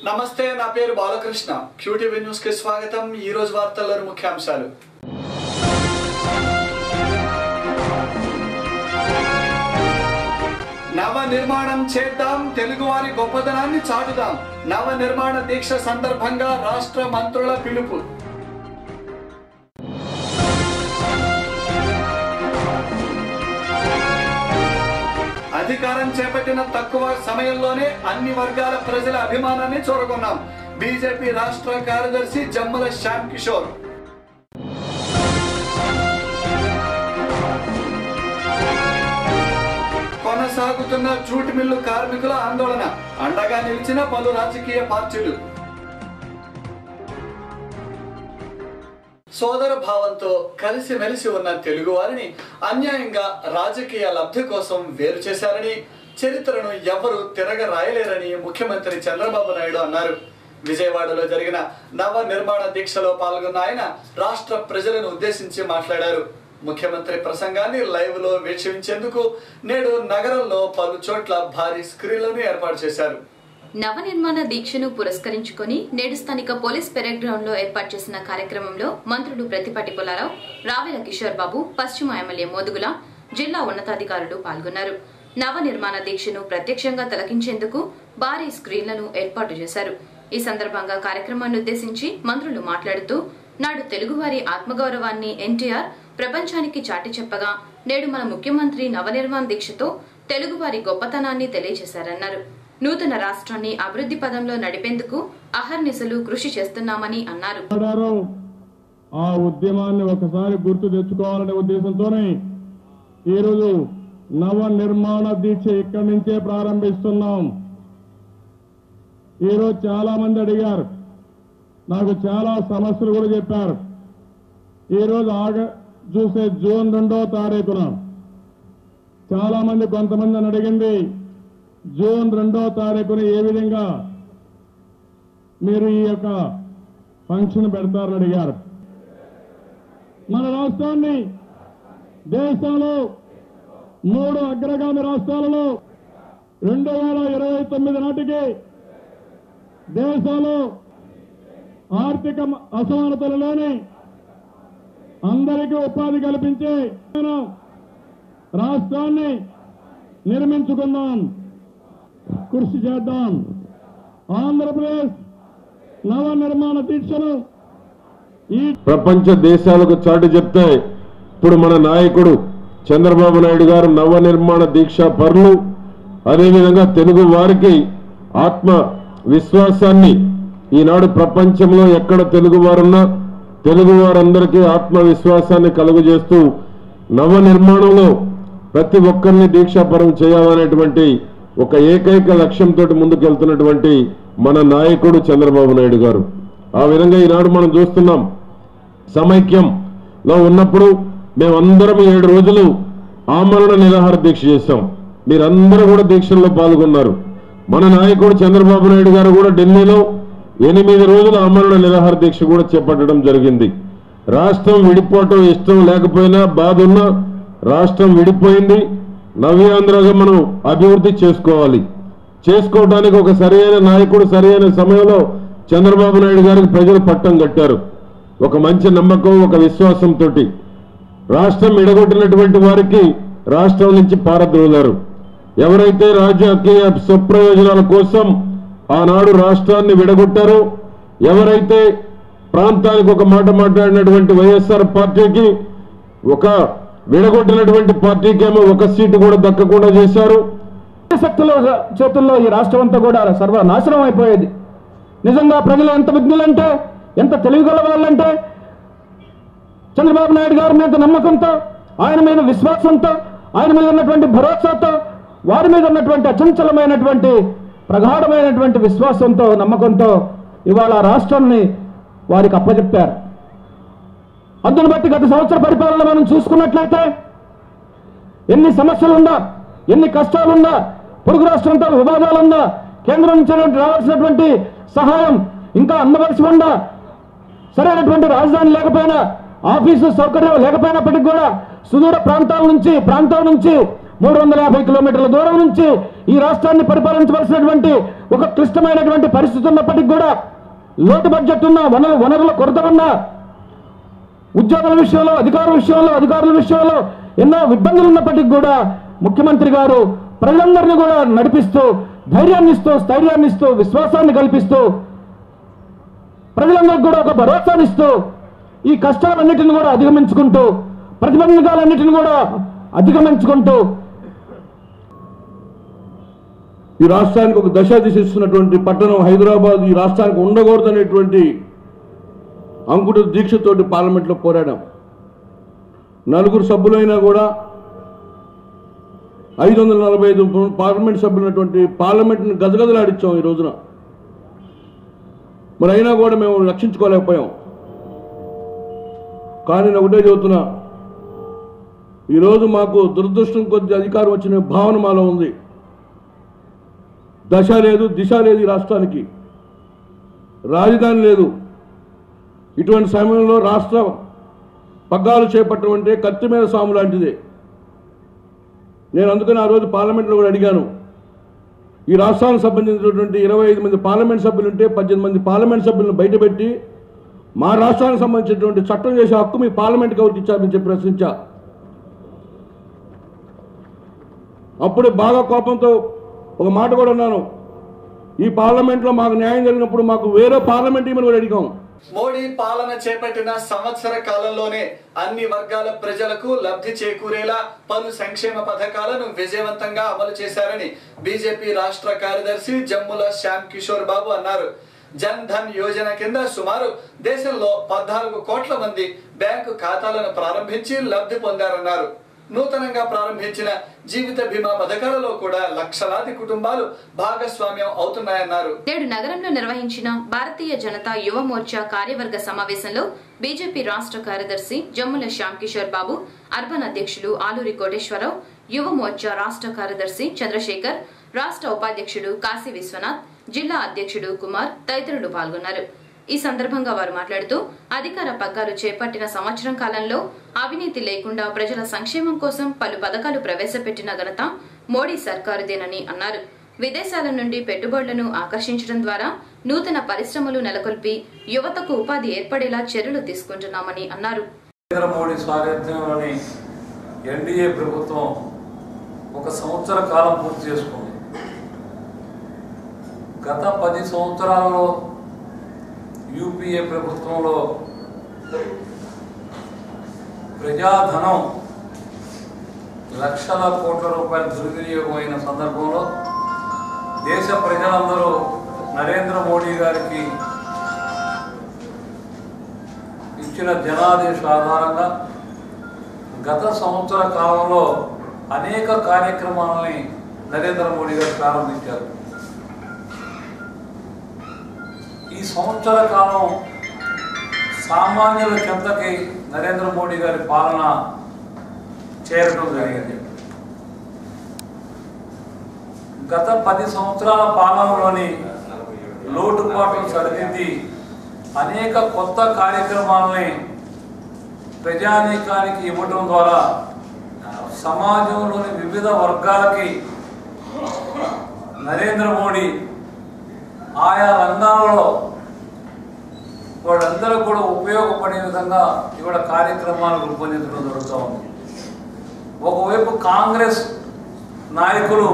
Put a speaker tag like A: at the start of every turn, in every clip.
A: నమస్తే నా పేరు బాలకృష్ణ క్యూటీవీ న్యూస్ కి స్వాగతం ఈ రోజు వార్తల్లోని ముఖ్యాంశాలు నవ నిర్మాణం చేద్దాం తెలుగువారి గొప్పదనాన్ని చాటుదాం నవ నిర్మాణ దీక్ష సందర్భంగా రాష్ట్ర మంత్రుల పిలుపు అధికారం చేపట్టిన తక్కువ సమయంలోనే అన్ని వర్గాల ప్రజల అభిమానాన్ని చూరగొన్నాం బీజేపీ రాష్ట్ర కార్యదర్శి జమ్మల శ్యామ్ కిషోర్ కొనసాగుతున్న జూట్ మిల్లు కార్మికుల ఆందోళన అండగా నిలిచిన పలు రాజకీయ పార్టీలు సోదర భావంతో కలిసిమెలిసి ఉన్న తెలుగు వారిని అన్యాయంగా రాజకీయ లబ్ధి కోసం వేరు చేశారని చరిత్రను ఎవరు తిరగ రాయలేరని ముఖ్యమంత్రి చంద్రబాబు నాయుడు అన్నారు విజయవాడలో జరిగిన నవ నిర్మాణ దీక్షలో పాల్గొన్న ఆయన రాష్ట్ర ప్రజలను ఉద్దేశించి మాట్లాడారు ముఖ్యమంత్రి ప్రసంగాన్ని లైవ్ లో వీక్షించేందుకు నేడు నగరంలో పలు చోట్ల భారీ స్క్రీన్లను ఏర్పాటు చేశారు
B: నవనిర్మాణ దీక్షను పురస్కరించుకొని నేడు స్థానిక పోలీస్ పెరేడ్ గ్రౌండ్ లో ఏర్పాటు చేసిన కార్యక్రమంలో మంత్రులు ప్రతిపాటి పుల్లారావు రావెల కిషోర్ బాబు పశ్చిమ ఎమ్మెల్యే మోదుగుల జిల్లా ఉన్నతాధికారులు పాల్గొన్నారు నవనిర్మాణ దీక్షను ప్రత్యక్షంగా తిలకించేందుకు భారీ స్క్రీన్లను ఏర్పాటు చేశారు ఈ సందర్భంగా కార్యక్రమాన్ని ఉద్దేశించి మంత్రులు మాట్లాడుతూ నాడు తెలుగువారి ఆత్మగౌరవాన్ని ఎన్టీఆర్ ప్రపంచానికి చాటి చెప్పగా నేడు మన ముఖ్యమంత్రి నవనిర్మాణ దీక్షతో తెలుగువారి గొప్పతనాన్ని తెలియజేశారన్నారు నూతన రాష్ట్రాన్ని అభివృద్ధి పదంలో నడిపేందుకు అహర్నిశలు కృషి చేస్తున్నామని అన్నారు
C: ఆడారో ఆ ఉద్యమాన్ని ఒకసారి గుర్తు తెచ్చుకోవాలనే ఉద్దేశంతోనే ఈరోజు నవ నిర్మాణ దీక్ష ఇక్కడి నుంచే ప్రారంభిస్తున్నాం ఈరోజు చాలా మంది అడిగారు నాకు చాలా సమస్యలు కూడా చెప్పారు ఈరోజు ఆగ చూసే జూన్ రెండో తారీఖున చాలా మంది కొంతమంది నన్ను అడిగింది జూన్ రెండో తారీఖున ఏ విధంగా మీరు ఈ యొక్క ఫంక్షన్ పెడతారని అడిగారు మన రాష్ట్రాన్ని దేశంలో మూడు అగ్రగామి రాష్ట్రాలలో రెండు వేల ఇరవై తొమ్మిది నాటికి దేశంలో ఆర్థిక అసమానతలు లేని అందరికీ ఉపాధి కల్పించి మనం రాష్ట్రాన్ని నిర్మించుకుందాం కృషి చేద్దాం ఆంధ్రప్రదేశ్ నవ నిర్మాణ దీక్షను ఈ
D: ప్రపంచ దేశాలకు చాటి చెప్తే ఇప్పుడు మన నాయకుడు చంద్రబాబు నాయుడు గారు నవ నిర్మాణ దీక్ష పరులు అదేవిధంగా తెలుగు వారికి ఆత్మ విశ్వాసాన్ని ఈనాడు ప్రపంచంలో ఎక్కడ తెలుగు వారున్నా తెలుగు వారందరికీ ఆత్మ విశ్వాసాన్ని కలుగజేస్తూ నవ నిర్మాణంలో ప్రతి ఒక్కరిని దీక్షాపరం చేయాలనేటువంటి ఒక ఏకైక లక్ష్యంతో ముందుకెళ్తున్నటువంటి మన నాయకుడు చంద్రబాబు నాయుడు గారు ఆ విధంగా ఈనాడు మనం చూస్తున్నాం సమైక్యంలో ఉన్నప్పుడు మేమందరం ఏడు రోజులు ఆమరణ నిరాహార దీక్ష చేశాం మీరందరూ కూడా దీక్షల్లో పాల్గొన్నారు మన నాయకుడు చంద్రబాబు నాయుడు గారు కూడా ఢిల్లీలో ఎనిమిది రోజుల ఆమరణ నిరాహార దీక్ష కూడా చేపట్టడం జరిగింది రాష్ట్రం విడిపోవటం ఇష్టం లేకపోయినా బాధ ఉన్నా రాష్ట్రం విడిపోయింది నవ్యాంధ్రగా మనం అభివృద్ధి చేసుకోవాలి చేసుకోవడానికి ఒక సరైన నాయకుడు సరైన సమయంలో చంద్రబాబు నాయుడు గారికి ప్రజలు పట్టం కట్టారు ఒక మంచి నమ్మకం ఒక విశ్వాసంతో రాష్ట్రం విడగొట్టినటువంటి వారికి రాష్ట్రం నుంచి పారద్రోలారు ఎవరైతే రాజకీయ స్వప్రయోజనాల కోసం ఆనాడు రాష్ట్రాన్ని విడగొట్టారో ఎవరైతే ప్రాంతానికి ఒక మాట మాట్లాడినటువంటి వైఎస్ఆర్ పార్టీకి ఒక విడగొట్టినటువంటి పార్టీకేమో ఒక సీటు కూడా దక్కకుండా చేశారు
E: శక్తుల చేతుల్లో ఈ రాష్ట్రం అంతా కూడా సర్వనాశనం అయిపోయేది నిజంగా ప్రజలు ఎంత విఘ్నులంటే ఎంత తెలివిగల వాళ్ళంటే చంద్రబాబు నాయుడు గారి మీద నమ్మకంతో ఆయన మీద విశ్వాసంతో ఆయన మీద ఉన్నటువంటి భరోసాతో వారి మీద ఉన్నటువంటి అచంచలమైనటువంటి ప్రగాఢమైనటువంటి విశ్వాసంతో నమ్మకంతో ఇవాళ ఆ రాష్ట్రాన్ని వారికి అప్పచెప్పారు అందును బట్టి గత సంవత్సర పరిపాలన మనం చూసుకున్నట్లయితే ఎన్ని సమస్యలున్నా ఎన్ని కష్టాలున్నా పొరుగు రాష్ట్రంతో వివాదాలున్నా కేంద్రం నుంచి రావాల్సినటువంటి సహాయం ఇంకా అందవలసి ఉందా సరైనటువంటి రాజధాని లేకపోయినా ఆఫీసు సౌకర్యం లేకపోయినప్పటికీ కూడా సుదూర ప్రాంతాల నుంచి ప్రాంతాల నుంచి మూడు వందల యాభై కిలోమీటర్ల దూరం నుంచి ఈ రాష్ట్రాన్ని పరిపాలించవలసినటువంటి ఒక క్లిష్టమైనటువంటి పరిస్థితి ఉన్నప్పటికీ కూడా లోటు బడ్జెట్ ఉన్న వనరు వనరుల కొరత ఉన్నా ఉద్యోగుల విషయంలో అధికారుల విషయంలో అధికారుల విషయంలో ఎన్నో ఇబ్బందులు ఉన్నప్పటికీ కూడా ముఖ్యమంత్రి గారు ప్రజలందరినీ కూడా నడిపిస్తూ ధైర్యాన్ని ఇస్తూ స్థైర్యాన్ని ఇస్తూ విశ్వాసాన్ని కల్పిస్తూ ప్రజలందరికీ కూడా ఒక భరోసానిస్తూ ఈ కష్టాలన్నిటిని కూడా అధిగమించుకుంటూ ప్రతిబంధకాలన్నిటిని కూడా అధిగమించుకుంటూ
F: ఈ రాష్ట్రానికి ఒక దశ దిశ ఇస్తున్నటువంటి పట్టణం హైదరాబాద్ ఈ రాష్ట్రానికి ఉండకూడదనేటువంటి అంకుట దీక్షతోటి పార్లమెంట్లో పోరాడాం నలుగురు సభ్యులైనా కూడా ఐదు వందల నలభై ఐదు పార్లమెంట్ సభ్యులైనటువంటి పార్లమెంట్ని గజగజలాడిచ్చాం ఈ రోజున మరి అయినా కూడా మేము రక్షించుకోలేకపోయాం కానీ నేను ఒకటే చెబుతున్నా ఈరోజు మాకు దురదృష్టం కొద్ది అధికారం వచ్చిన భావన మాలో ఉంది దశ లేదు దిశ లేదు ఈ రాష్ట్రానికి రాజధాని లేదు ఇటువంటి సమయంలో రాష్ట్ర పగ్గాలు చేపట్టడం అంటే కత్తి మీద సాము లాంటిదే నేను అందుకని ఆ రోజు పార్లమెంట్లో కూడా అడిగాను ఈ రాష్ట్రానికి సంబంధించినటువంటి ఇరవై ఐదు మంది పార్లమెంట్ సభ్యులు ఉంటే పద్దెనిమిది మంది పార్లమెంట్ సభ్యులను బయటపెట్టి మా రాష్ట్రానికి సంబంధించినటువంటి చట్టం చేసే హక్కు మీ పార్లమెంట్కి ఎవరికి ఇచ్చారని చెప్పి ప్రశ్నించా అప్పుడే బాగా కోపంతో ఒక మాట కూడా అన్నాను ఈ పార్లమెంట్లో మాకు న్యాయం జరిగినప్పుడు మాకు వేరే పార్లమెంట్ ఇవ్వని కూడా అడిగాం
A: మోడీ పాలన చేపట్టిన సంవత్సర కాలంలోనే అన్ని వర్గాల ప్రజలకు లబ్ధి చేకూరేలా పలు సంక్షేమ పథకాలను విజయవంతంగా అమలు చేశారని బీజేపీ రాష్ట్ర కార్యదర్శి జమ్ముల శ్యామ్ కిషోర్ బాబు అన్నారు జన్ ధన్ యోజన కింద సుమారు దేశంలో పద్నాలుగు కోట్ల మంది బ్యాంకు ఖాతాలను ప్రారంభించి లబ్ధి పొందారన్నారు నూతనంగా ప్రారంభించిన జీవిత బీమా పథకాలలో కూడా లక్షలాది కుటుంబాలు భాగస్వామ్యం అవుతున్నాయన్నారు
B: నేడు నగరంలో నిర్వహించిన భారతీయ జనతా యువ మోర్చా కార్యవర్గ సమావేశంలో బీజేపీ రాష్ట్ర కార్యదర్శి జమ్ముల శ్యామ్ కిషోర్ బాబు అర్బన్ అధ్యక్షులు ఆలూరి కోటేశ్వరరావు యువ మోర్చా రాష్ట్ర కార్యదర్శి చంద్రశేఖర్ రాష్ట్ర ఉపాధ్యక్షుడు కాశీ విశ్వనాథ్ జిల్లా అధ్యక్షుడు కుమార్ తదితరులు పాల్గొన్నారు ఈ సందర్భంగా వారు మాట్లాడుతూ అధికార పగ్గాలు చేపట్టిన సంవత్సరం కాలంలో అవినీతి లేకుండా ప్రజల సంక్షేమం కోసం పలు పథకాలు ప్రవేశపెట్టిన ఘనత మోడీ సర్కారుదేనని అన్నారు విదేశాల నుండి పెట్టుబడులను ఆకర్షించడం ద్వారా నూతన పరిశ్రమలు నెలకొల్పి యువతకు ఉపాధి ఏర్పడేలా చర్యలు తీసుకుంటున్నామని అన్నారు
G: నరేంద్ర మోడీ సారథ్యంలోని ఎన్డీఏ ప్రభుత్వం ఒక సంవత్సర కాలం పూర్తి చేసుకుంది గత పది సంవత్సరాలలో యూపీఏ ప్రభుత్వంలో ప్రజాధనం లక్షల కోట్ల రూపాయలు దుర్వినియోగం అయిన సందర్భంలో దేశ ప్రజలందరూ నరేంద్ర మోడీ గారికి ఇచ్చిన జనాదేశ ఆధారంగా గత సంవత్సర కాలంలో అనేక కార్యక్రమాలని నరేంద్ర మోడీ గారు ప్రారంభించారు ఈ సంవత్సర కాలం సామాన్యుల చెంతకి నరేంద్ర మోడీ గారి పాలన చేరడం జరిగింది గత పది సంవత్సరాల పాలనలోని లోటుపాట్లు సరిదిద్ది అనేక కొత్త కార్యక్రమాలని ప్రజానీకానికి ఇవ్వటం ద్వారా సమాజంలోని వివిధ వర్గాలకి నరేంద్ర మోడీ ఆయా రంగాలలో వాళ్ళందరూ కూడా ఉపయోగపడే విధంగా ఇవాళ కార్యక్రమాలు రూపొందించడం జరుగుతూ ఉంది ఒకవైపు కాంగ్రెస్ నాయకులు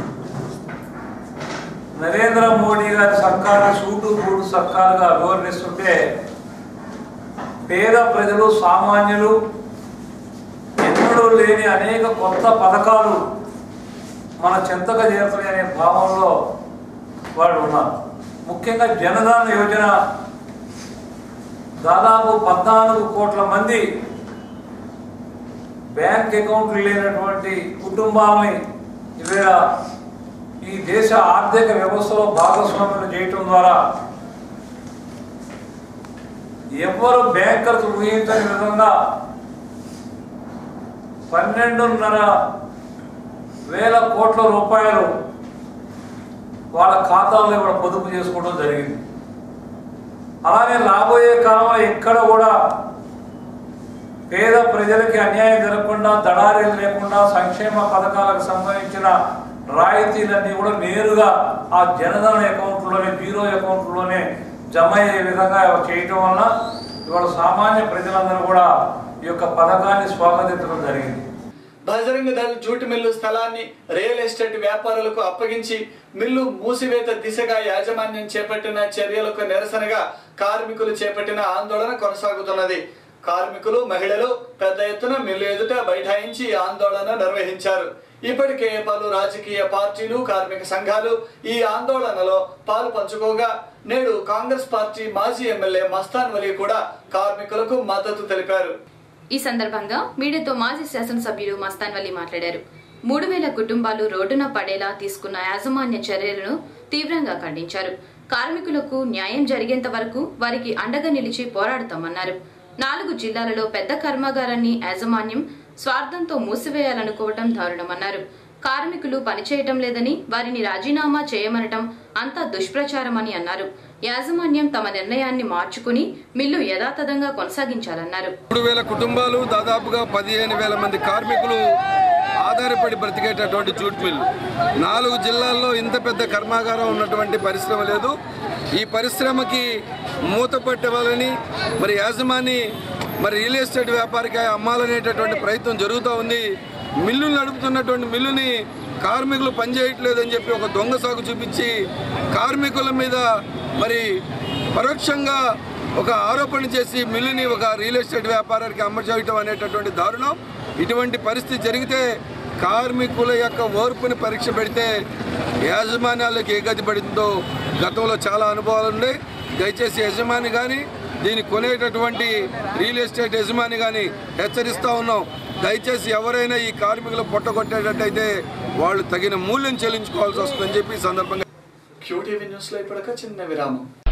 G: నరేంద్ర మోడీ గారి సర్కారు సూటు బూటు సర్కారుగా వివరణిస్తుంటే పేద ప్రజలు సామాన్యులు ఎన్నడూ లేని అనేక కొత్త పథకాలు మన చెంతగా చేరుతాయి అనే భావంలో వాళ్ళు ఉన్నారు ముఖ్యంగా జనధన యోజన దాదాపు పద్నాలుగు కోట్ల మంది బ్యాంక్ అకౌంట్లు లేనటువంటి కుటుంబాలని ఇవాళ ఈ దేశ ఆర్థిక వ్యవస్థలో భాగస్వామ్యం చేయటం ద్వారా ఎవ్వరు బ్యాంకర్స్ ఊహించని విధంగా పన్నెండున్నర వేల కోట్ల రూపాయలు వాళ్ళ ఖాతాల్లో కూడా పొదుపు చేసుకోవడం జరిగింది అలానే రాబోయే కాలంలో ఎక్కడ కూడా పేద ప్రజలకి అన్యాయం జరగకుండా దళారీలు లేకుండా సంక్షేమ పథకాలకు సంబంధించిన రాయితీలన్నీ కూడా నేరుగా ఆ జనధన అకౌంట్లోనే జీరో అకౌంట్లోనే జమ అయ్యే విధంగా చేయటం వలన ఇవాళ సామాన్య ప్రజలందరూ కూడా ఈ యొక్క పథకాన్ని స్వాగతించడం జరిగింది
A: బజరంగ దళ్ జూట్ మిల్లు స్థలాన్ని రియల్ ఎస్టేట్ వ్యాపారులకు అప్పగించి మిల్లు మూసివేత దిశగా యాజమాన్యం చేపట్టిన చర్యలకు నిరసనగా కార్మికులు చేపట్టిన ఆందోళన కొనసాగుతున్నది కార్మికులు మహిళలు పెద్ద ఎత్తున మిల్లు ఎదుట బైఠాయించి ఆందోళన నిర్వహించారు ఇప్పటికే పలు రాజకీయ పార్టీలు కార్మిక సంఘాలు ఈ ఆందోళనలో పాలు పంచుకోగా నేడు కాంగ్రెస్ పార్టీ మాజీ ఎమ్మెల్యే మస్తాన్ వలీ కూడా కార్మికులకు మద్దతు తెలిపారు
B: ఈ సందర్భంగా మీడియాతో మాజీ శాసనసభ్యులు మస్తాన్ వల్లి మాట్లాడారు మూడు వేల కుటుంబాలు రోడ్డున పడేలా తీసుకున్న యాజమాన్య చర్యలను తీవ్రంగా ఖండించారు కార్మికులకు న్యాయం జరిగేంత వరకు వారికి అండగా నిలిచి పోరాడుతామన్నారు నాలుగు జిల్లాలలో పెద్ద కర్మాగారాన్ని యాజమాన్యం స్వార్థంతో మూసివేయాలనుకోవటం దారుణమన్నారు కార్మికులు పనిచేయటం లేదని వారిని రాజీనామా చేయమనటం అంతా దుష్ప్రచారమని అన్నారు యాజమాన్యం తమ నిర్ణయాన్ని మార్చుకుని మిల్లు యథాతథంగా కొనసాగించాలన్నారు
H: మూడు వేల కుటుంబాలు దాదాపుగా పదిహేను వేల మంది కార్మికులు ఆధారపడి బ్రతికేటటువంటి జూట్ మిల్లు నాలుగు జిల్లాల్లో ఇంత పెద్ద కర్మాగారం ఉన్నటువంటి పరిశ్రమ లేదు ఈ పరిశ్రమకి మూత పట్టవాలని మరి యాజమాని మరి రియల్ ఎస్టేట్ వ్యాపారికి అమ్మాలనేటటువంటి ప్రయత్నం జరుగుతూ ఉంది మిల్లు నడుపుతున్నటువంటి మిల్లుని కార్మికులు పనిచేయట్లేదని చెప్పి ఒక దొంగ సాగు చూపించి కార్మికుల మీద మరి పరోక్షంగా ఒక ఆరోపణ చేసి మిల్లుని ఒక రియల్ ఎస్టేట్ వ్యాపారానికి అమ్మచేయటం అనేటటువంటి దారుణం ఇటువంటి పరిస్థితి జరిగితే కార్మికుల యొక్క ఓర్పుని పరీక్ష పెడితే యాజమాన్యాలకు ఏ గతి పడిందో గతంలో చాలా అనుభవాలు ఉన్నాయి దయచేసి యజమాని కానీ దీన్ని కొనేటటువంటి రియల్ ఎస్టేట్ యజమాని కానీ హెచ్చరిస్తూ ఉన్నాం దయచేసి ఎవరైనా ఈ కార్మికులు పొట్టగొట్టేటట్టయితే వాళ్ళు తగిన మూల్యం చెల్లించుకోవాల్సి వస్తుందని చెప్పి ఈ సందర్భంగా
A: క్యూటీవీ న్యూస్ లో ఇప్పటిక చిన్న విరామం